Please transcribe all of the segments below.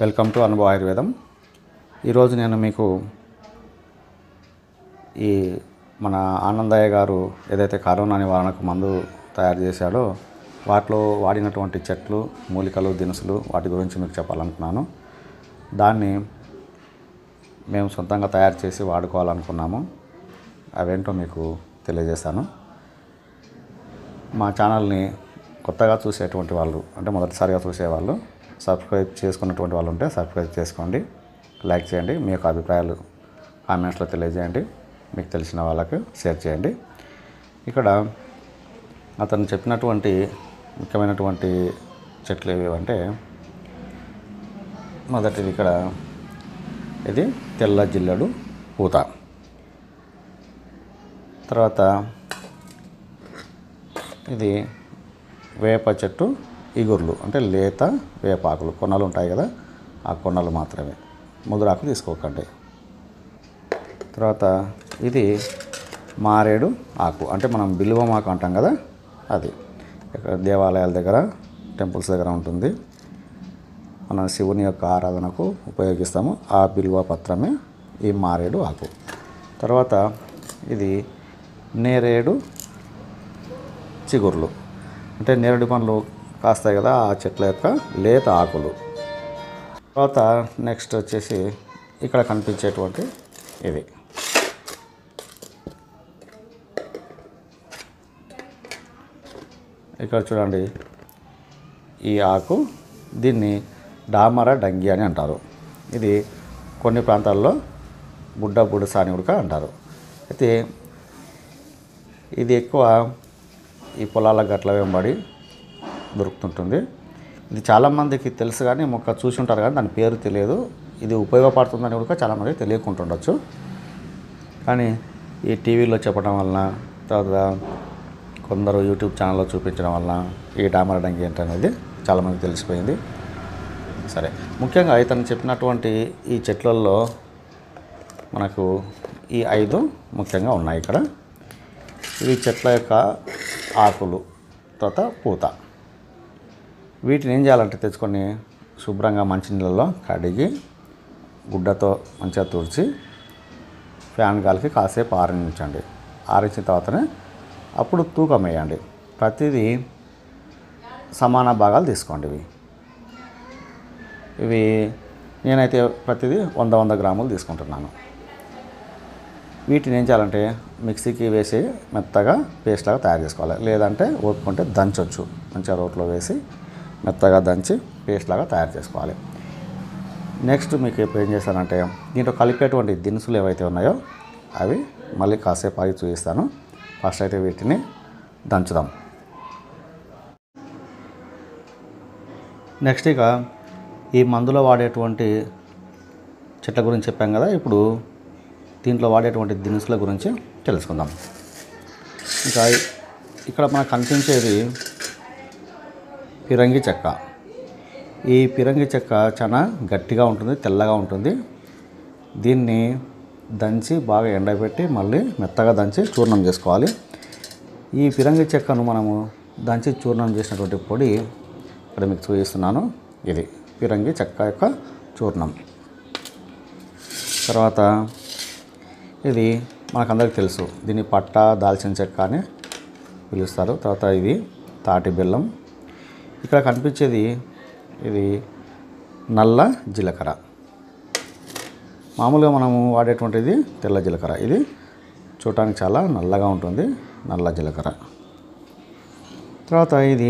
welcome to అనుభవ ఆయుర్వేదం ఈరోజు నేను మీకు ఈ మన ఆనందయ్య గారు ఏదైతే కరోనా నివారణకు మందు తయారు చేశాడో వాటిలో వాడినటువంటి చెట్లు మూలికలు దినుసులు వాటి గురించి మీకు చెప్పాలనుకున్నాను దాన్ని మేము సొంతంగా తయారు చేసి వాడుకోవాలనుకున్నాము అవేంటో మీకు తెలియజేస్తాను మా ఛానల్ని కొత్తగా చూసేటువంటి వాళ్ళు అంటే మొదటిసారిగా చూసేవాళ్ళు సబ్స్క్రైబ్ చేసుకున్నటువంటి వాళ్ళు ఉంటే సబ్స్క్రైబ్ చేసుకోండి లైక్ చేయండి మీ యొక్క అభిప్రాయాలు కామెంట్స్లో తెలియజేయండి మీకు తెలిసిన వాళ్ళకు షేర్ చేయండి ఇక్కడ అతను చెప్పినటువంటి ముఖ్యమైనటువంటి చెట్లు ఏవి అంటే మొదటిది ఇక్కడ ఇది తెల్ల జిల్లెడు పూత తర్వాత ఇది వేప చెట్టు ఇగుర్లు అంటే లేత వేపాకులు కొనలు ఉంటాయి కదా ఆ కొనలు మాత్రమే ముదురాకు తీసుకోకండి తర్వాత ఇది మారేడు ఆకు అంటే మనం బిల్వం ఆకు అంటాం కదా అది ఇక్కడ దేవాలయాల దగ్గర టెంపుల్స్ దగ్గర ఉంటుంది మన శివుని యొక్క ఆరాధనకు ఉపయోగిస్తాము ఆ బిల్వ పత్రమే ఈ మారేడు ఆకు తర్వాత ఇది నేరేడు చిగుర్లు అంటే నేరేడు పండ్లు కాస్తాయి కదా ఆ చెట్ల యొక్క లేత ఆకులు తర్వాత నెక్స్ట్ వచ్చేసి ఇక్కడ కనిపించేటువంటి ఇది ఇక్కడ చూడండి ఈ ఆకు దీన్ని డామర డంగి అని అంటారు ఇది కొన్ని ప్రాంతాల్లో బుడ్డ బుడస అని కూడా అంటారు అయితే ఇది ఎక్కువ ఈ పొలాల గట్ల వెంబడి దొరుకుతుంటుంది ఇది చాలామందికి తెలుసు కానీ మొక్క చూసి ఉంటారు కానీ దాని పేరు తెలియదు ఇది ఉపయోగపడుతుందని కూడా చాలామందికి తెలియకుంటుండొచ్చు కానీ ఈ టీవీలో చెప్పడం వలన తర్వాత కొందరు యూట్యూబ్ ఛానల్లో చూపించడం వలన ఈ డామర డంగి ఏంటనేది చాలామందికి తెలిసిపోయింది సరే ముఖ్యంగా ఇతను చెప్పినటువంటి ఈ చెట్లల్లో మనకు ఈ ఐదు ముఖ్యంగా ఉన్నాయి ఇక్కడ ఇవి చెట్ల యొక్క ఆకులు తర్వాత పూత వీటిని ఏం చేయాలంటే తెచ్చుకొని శుభ్రంగా మంచినీళ్ళలో కడిగి గుడ్డతో మంచిగా తుడిచి ఫ్యాన్ గాలికి కాసేపు ఆరించండి ఆరించిన తర్వాతనే అప్పుడు తూకం వేయండి ప్రతిదీ సమాన భాగాలు తీసుకోండి ఇవి ఇవి నేనైతే ప్రతిదీ వంద వంద గ్రాములు తీసుకుంటున్నాను వీటిని ఏం చేయాలంటే మిక్సీకి వేసి మెత్తగా పేస్ట్ లాగా తయారు చేసుకోవాలి లేదంటే ఓపుకుంటే దంచొచ్చు మంచిగా రోట్లో వేసి మెత్తగా దంచి పేస్ట్ లాగా తయారు చేసుకోవాలి నెక్స్ట్ మీకు ఇప్పుడు ఏం చేస్తానంటే దీంట్లో కలిపేటువంటి దినుసులు ఏవైతే ఉన్నాయో అవి మళ్ళీ కాసేపు ఆగి చూపిస్తాను ఫస్ట్ అయితే వీటిని దంచుదాం నెక్స్ట్ ఇక ఈ మందులో వాడేటువంటి చెట్ల గురించి చెప్పాం కదా ఇప్పుడు దీంట్లో వాడేటువంటి దినుసుల గురించి తెలుసుకుందాం ఇంకా ఇక్కడ మనకు కనిపించేది పిరంగి చెక్క ఈ పిరంగి చెక్క చాలా గట్టిగా ఉంటుంది తెల్లగా ఉంటుంది దీన్ని దంచి బాగా ఎండబెట్టి మళ్ళీ మెత్తగా దంచి చూర్ణం చేసుకోవాలి ఈ పిరంగి చెక్కను మనము దంచి చూర్ణం చేసినటువంటి పొడి ఇక్కడ మీకు చూపిస్తున్నాను ఇది పిరంగి చెక్క యొక్క చూర్ణం తర్వాత ఇది మనకందరికి తెలుసు దీన్ని పట్ట దాల్చిన చెక్క అని పిలుస్తారు తర్వాత ఇది తాటి బెల్లం ఇక్కడ కనిపించేది ఇది నల్ల జీలకర్ర మామూలుగా మనము వాడేటువంటిది తెల్ల జీలకర్ర ఇది చూడటానికి చాలా నల్లగా ఉంటుంది నల్ల జీలకర్ర తర్వాత ఇది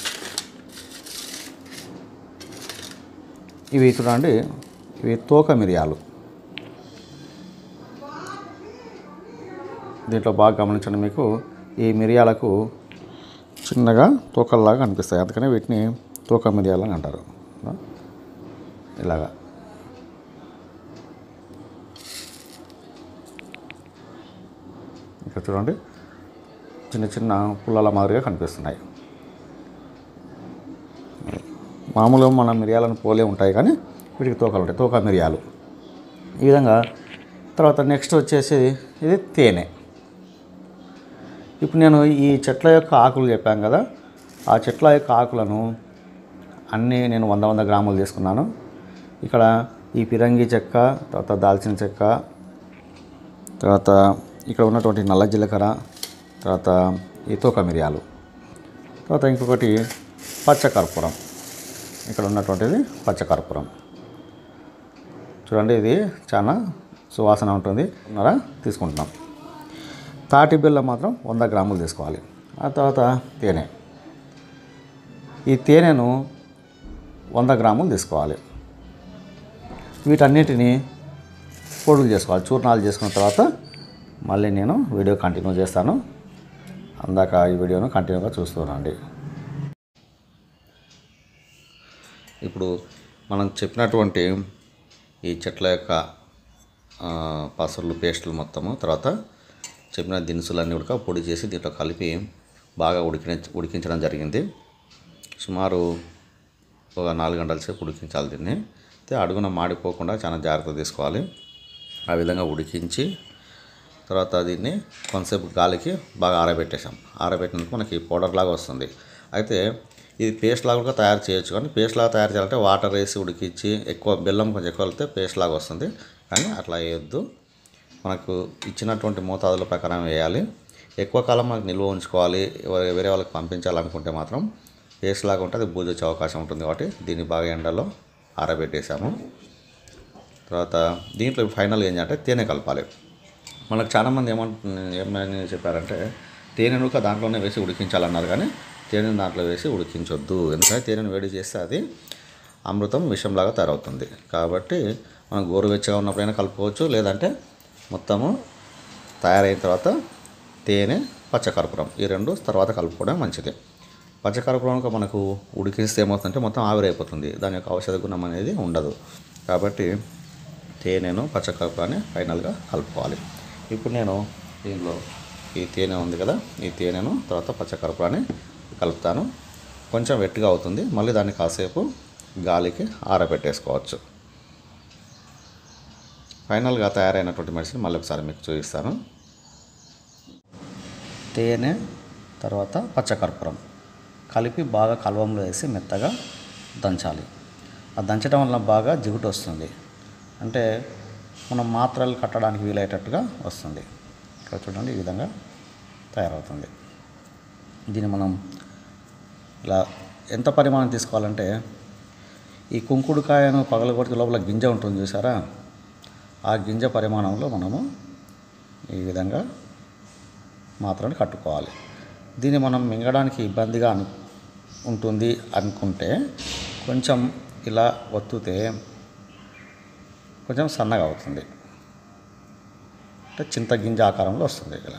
ఇవి చూడండి ఇవి తోక మిరియాలు దీంట్లో బాగా గమనించండి మీకు ఈ మిరియాలకు చిన్నగా తోకల్లాగా కనిపిస్తాయి అందుకని వీటిని తోక మిరియాలు అని అంటారు ఇలాగా ఇక్కడ చూడండి చిన్న చిన్న పుల్లల మాదిరిగా కనిపిస్తున్నాయి మామూలుగా మన మిరియాలను పోలే ఉంటాయి కానీ వీటికి తోకలు ఉంటాయి తోక మిరియాలు ఈ విధంగా తర్వాత నెక్స్ట్ వచ్చేసి ఇది తేనె ఇప్పుడు నేను ఈ చెట్ల యొక్క ఆకులు చెప్పాను కదా ఆ చెట్ల యొక్క ఆకులను అన్నీ నేను వంద వంద గ్రాములు తీసుకున్నాను ఇక్కడ ఈ పిరంగి చెక్క తర్వాత దాల్చిన చెక్క తర్వాత ఇక్కడ ఉన్నటువంటి నల్ల జీలకర్ర తర్వాత ఈ తోక మిరియాలు తర్వాత ఇంకొకటి పచ్చకర్పూరం ఇక్కడ ఉన్నటువంటిది పచ్చకర్పూరం చూడండి ఇది చాలా సువాసన ఉంటుంది ఉన్నారా తీసుకుంటున్నాం తాటి బెల్లం మాత్రం వంద గ్రాములు తీసుకోవాలి ఆ తర్వాత తేనె ఈ తేనెను వంద గ్రాములు తీసుకోవాలి వీటన్నిటిని పొడులు చేసుకోవాలి చూర్ణాలు చేసుకున్న తర్వాత మళ్ళీ నేను వీడియో కంటిన్యూ చేస్తాను అందాక ఈ వీడియోను కంటిన్యూగా చూస్తున్నాండి ఇప్పుడు మనం చెప్పినటువంటి ఈ చెట్ల యొక్క ఆ, పసర్లు పేస్టులు మొత్తము తర్వాత చెప్పిన దినుసులన్నీ కూడా పొడి చేసి దీంట్లో కలిపి బాగా ఉడికిన ఉడికించడం జరిగింది సుమారు ఒక నాలుగు గంటల సేపు ఉడికించాలి దీన్ని అయితే అడుగున మాడిపోకుండా చాలా జాగ్రత్త తీసుకోవాలి ఆ విధంగా ఉడికించి తర్వాత దీన్ని కొంతసేపు గాలికి బాగా ఆరబెట్టేసాం ఆరబెట్టినందుకు మనకి పౌడర్ లాగా వస్తుంది అయితే ఇది పేస్ట్ లాగా కూడా తయారు చేయొచ్చు కానీ పేస్ట్ లాగా తయారు చేయాలంటే వాటర్ వేసి ఉడికించి ఎక్కువ బెల్లం కొంచెం ఎక్కువ వెళ్తే పేస్ట్ లాగా వస్తుంది కానీ అట్లా వేయొద్దు మనకు ఇచ్చినటువంటి మోతాదుల ప్రకారం వేయాలి ఎక్కువ కాలం మనకు నిల్వ ఉంచుకోవాలి ఎవరు- వేరే వాళ్ళకి పంపించాలనుకుంటే మాత్రం పేస్ట్ లాగా ఉంటే అది బూజు వచ్చే అవకాశం ఉంటుంది కాబట్టి దీన్ని బాగా ఎండలో ఆరబెట్టేసాము తర్వాత దీంట్లో ఫైనల్ ఏంటంటే తేనె కలపాలి మనకు చాలామంది ఏమంటు ఏమని చెప్పారంటే తేనెను కూడా దాంట్లోనే వేసి ఉడికించాలన్నారు కానీ తేనెను దాంట్లో వేసి ఉడికించొద్దు ఎందుకంటే తేనెను వేడి చేస్తే అది అమృతం విషంలాగా తయారవుతుంది కాబట్టి మనం గోరువెచ్చగా ఉన్నప్పుడైనా కలుపుకోవచ్చు లేదంటే మొత్తము తయారైన తర్వాత తేనె పచ్చకర్పూరం ఈ రెండు తర్వాత కలుపుకోవడం మంచిది పచ్చకర్పూరం కనుక మనకు ఉడికిస్తే ఏమవుతుందంటే మొత్తం ఆవిరైపోతుంది దాని యొక్క ఔషధ గుణం అనేది ఉండదు కాబట్టి తేనెను పచ్చకర్పూరాన్ని ఫైనల్గా కలుపుకోవాలి ఇప్పుడు నేను దీనిలో ఈ తేనె ఉంది కదా ఈ తేనెను తర్వాత పచ్చకర్పూరాన్ని కలుపుతాను కొంచెం వెట్టిగా అవుతుంది మళ్ళీ దాన్ని కాసేపు గాలికి ఆరబెట్టేసుకోవచ్చు ఫైనల్గా తయారైనటువంటి మెడిసిన్ మళ్ళీ ఒకసారి మీకు చూపిస్తాను తేనె తర్వాత పచ్చకర్పూరం కలిపి బాగా కలవంలో వేసి మెత్తగా దంచాలి ఆ దంచడం వల్ల బాగా జిగుటు వస్తుంది అంటే మనం మాత్రలు కట్టడానికి వీలయ్యేటట్టుగా వస్తుంది ఇక్కడ చూడండి ఈ విధంగా తయారవుతుంది దీన్ని మనం ఇలా ఎంత పరిమాణం తీసుకోవాలంటే ఈ కుంకుడుకాయను పగలగొట్టి లోపల గింజ ఉంటుంది చూసారా ఆ గింజ పరిమాణంలో మనము ఈ విధంగా మాత్రమే కట్టుకోవాలి దీన్ని మనం మింగడానికి ఇబ్బందిగా అను ఉంటుంది అనుకుంటే కొంచెం ఇలా ఒత్తుతే కొంచెం సన్నగా అవుతుంది అంటే చింతగింజ ఆకారంలో వస్తుంది ఇలా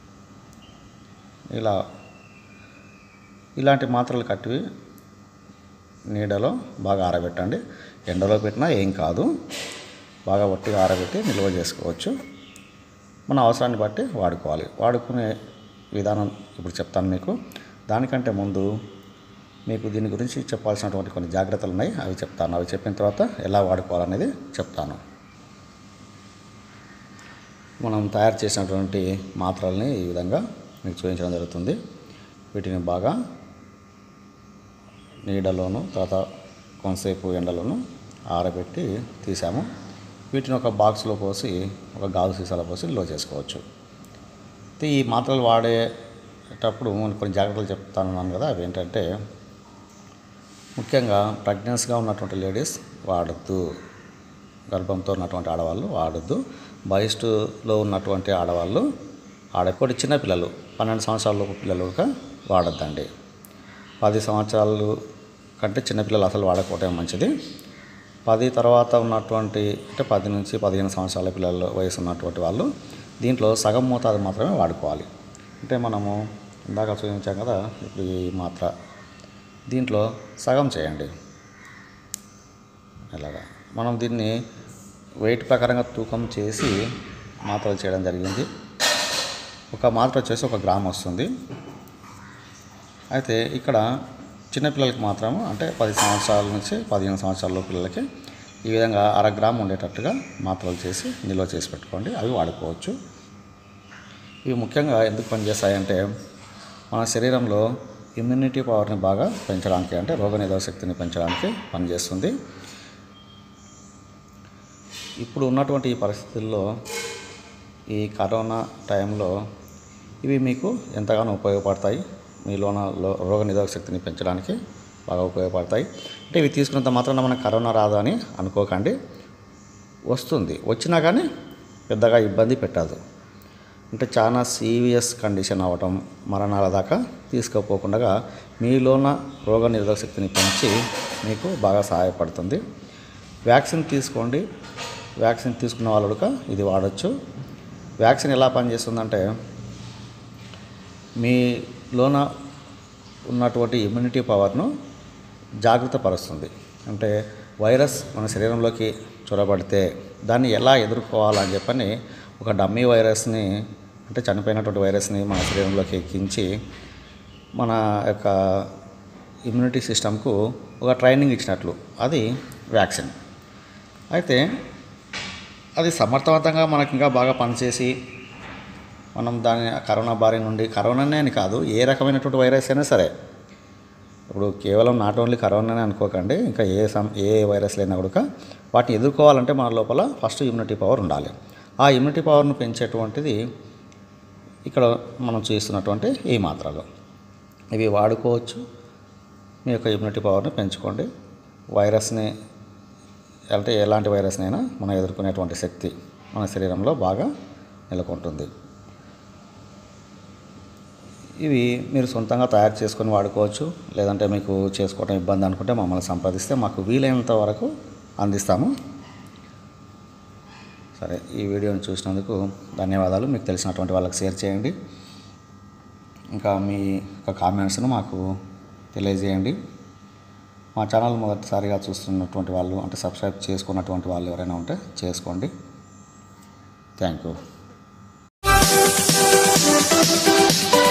ఇలా ఇలాంటి మాత్రలు కట్టివి నీడలో బాగా ఆరబెట్టండి ఎండలో పెట్టినా ఏం కాదు బాగా ఒట్టిగా ఆరబెట్టి నిల్వ చేసుకోవచ్చు మన అవసరాన్ని బట్టి వాడుకోవాలి వాడుకునే విధానం ఇప్పుడు చెప్తాను మీకు దానికంటే ముందు మీకు దీని గురించి చెప్పాల్సినటువంటి కొన్ని జాగ్రత్తలు ఉన్నాయి అవి చెప్తాను అవి చెప్పిన తర్వాత ఎలా వాడుకోవాలనేది చెప్తాను మనం తయారు చేసినటువంటి మాత్రల్ని ఈ విధంగా మీకు చూపించడం జరుగుతుంది వీటిని బాగా నీడలోను తర్వాత కొంతసేపు ఎండలోను ఆరబెట్టి తీసాము వీటిని ఒక బాక్స్లో పోసి ఒక గాజు సీసాలో పోసి నిల్వ చేసుకోవచ్చు అయితే ఈ మాత్రలు వాడేటప్పుడు నేను కొన్ని జాగ్రత్తలు చెప్తాను కదా అవి ఏంటంటే ముఖ్యంగా ప్రెగ్నెన్స్గా ఉన్నటువంటి లేడీస్ వాడద్దు గర్భంతో ఉన్నటువంటి ఆడవాళ్ళు వాడద్దు బహిష్టులో ఉన్నటువంటి ఆడవాళ్ళు ఆడకూడదు చిన్న పిల్లలు పన్నెండు సంవత్సరాల లోపు పిల్లలు కూడా వాడద్దండి పది సంవత్సరాలు కంటే చిన్నపిల్లలు అసలు వాడకపోవటం మంచిది పది తర్వాత ఉన్నటువంటి అంటే పది నుంచి పదిహేను సంవత్సరాల పిల్లల వయసు ఉన్నటువంటి వాళ్ళు దీంట్లో సగం మోతాదు మాత్రమే వాడుకోవాలి అంటే మనము ఇందాక చూపించాం కదా ఇప్పుడు ఈ మాత్ర దీంట్లో సగం చేయండి ఇలాగా మనం దీన్ని వెయిట్ ప్రకారంగా తూకం చేసి మాత్రలు చేయడం జరిగింది ఒక మాత్ర వచ్చేసి ఒక గ్రామ్ వస్తుంది అయితే ఇక్కడ చిన్నపిల్లలకి మాత్రం అంటే పది సంవత్సరాల నుంచి పదిహేను సంవత్సరాల పిల్లలకి ఈ విధంగా అర గ్రామ్ ఉండేటట్టుగా మాత్రలు చేసి నిల్వ చేసి పెట్టుకోండి అవి వాడుకోవచ్చు ఇవి ముఖ్యంగా ఎందుకు పనిచేస్తాయంటే మన శరీరంలో ఇమ్యూనిటీ పవర్ని బాగా పెంచడానికి అంటే రోగనిరోధక శక్తిని పెంచడానికి పనిచేస్తుంది ఇప్పుడు ఉన్నటువంటి ఈ పరిస్థితుల్లో ఈ కరోనా టైంలో ఇవి మీకు ఎంతగానో ఉపయోగపడతాయి మీలోన లో- రోగ నిరోధక శక్తిని పెంచడానికి బాగా ఉపయోగపడతాయి అంటే ఇవి తీసుకున్నంత మాత్రాన మనకు కరోనా రాదు అని అనుకోకండి వస్తుంది వచ్చినా కానీ పెద్దగా ఇబ్బంది పెట్టదు అంటే చాలా సీరియస్ కండిషన్ అవ్వటం మరణాల దాకా తీసుకుపోకుండా మీలోన రోగ నిరోధక శక్తిని పెంచి మీకు బాగా సహాయపడుతుంది వ్యాక్సిన్ తీసుకోండి వ్యాక్సిన్ తీసుకున్న వాళ్ళు కూడా ఇది వాడచ్చు వ్యాక్సిన్ ఎలా పనిచేస్తుందంటే మీలోన ఉన్నటువంటి ఇమ్యూనిటీ పవర్ను జాగ్రత్త పరుస్తుంది అంటే వైరస్ మన శరీరంలోకి చొరబడితే దాన్ని ఎలా ఎదుర్కోవాలని చెప్పని ఒక డమ్మీ వైరస్ని అంటే చనిపోయినటువంటి వైరస్ని మన శరీరంలోకి ఎక్కించి మన యొక్క ఇమ్యూనిటీ సిస్టమ్కు ఒక ట్రైనింగ్ ఇచ్చినట్లు అది వ్యాక్సిన్ అయితే అది సమర్థవంతంగా మనకి ఇంకా బాగా పనిచేసి మనం దాని కరోనా బారి నుండి కరోనానే అని కాదు ఏ రకమైనటువంటి వైరస్ అయినా సరే ఇప్పుడు కేవలం నాట్ ఓన్లీ కరోనానే అనుకోకండి ఇంకా ఏ సం ఏ వైరస్ అయినా కూడా వాటిని ఎదుర్కోవాలంటే మన లోపల ఫస్ట్ ఇమ్యూనిటీ పవర్ ఉండాలి ఆ ఇమ్యూనిటీ పవర్ను పెంచేటువంటిది ఇక్కడ మనం చేస్తున్నటువంటి ఈ మాత్రలు ఇవి వాడుకోవచ్చు మీ యొక్క ఇమ్యూనిటీ పవర్ని పెంచుకోండి వైరస్ని అంటే ఎలాంటి వైరస్నైనా మనం ఎదుర్కొనేటువంటి శక్తి మన శరీరంలో బాగా నెలకొంటుంది ఇవి మీరు సొంతంగా తయారు చేసుకొని వాడుకోవచ్చు లేదంటే మీకు చేసుకోవడం ఇబ్బంది అనుకుంటే మమ్మల్ని సంప్రదిస్తే మాకు వీలైనంత వరకు అందిస్తాము సరే ఈ వీడియోని చూసినందుకు ధన్యవాదాలు మీకు తెలిసినటువంటి వాళ్ళకి షేర్ చేయండి ఇంకా మీ యొక్క కామెంట్స్ను మాకు తెలియజేయండి మా ఛానల్ మొదటిసారిగా చూస్తున్నటువంటి వాళ్ళు అంటే సబ్స్క్రైబ్ చేసుకున్నటువంటి వాళ్ళు ఎవరైనా ఉంటే చేసుకోండి థ్యాంక్ యూ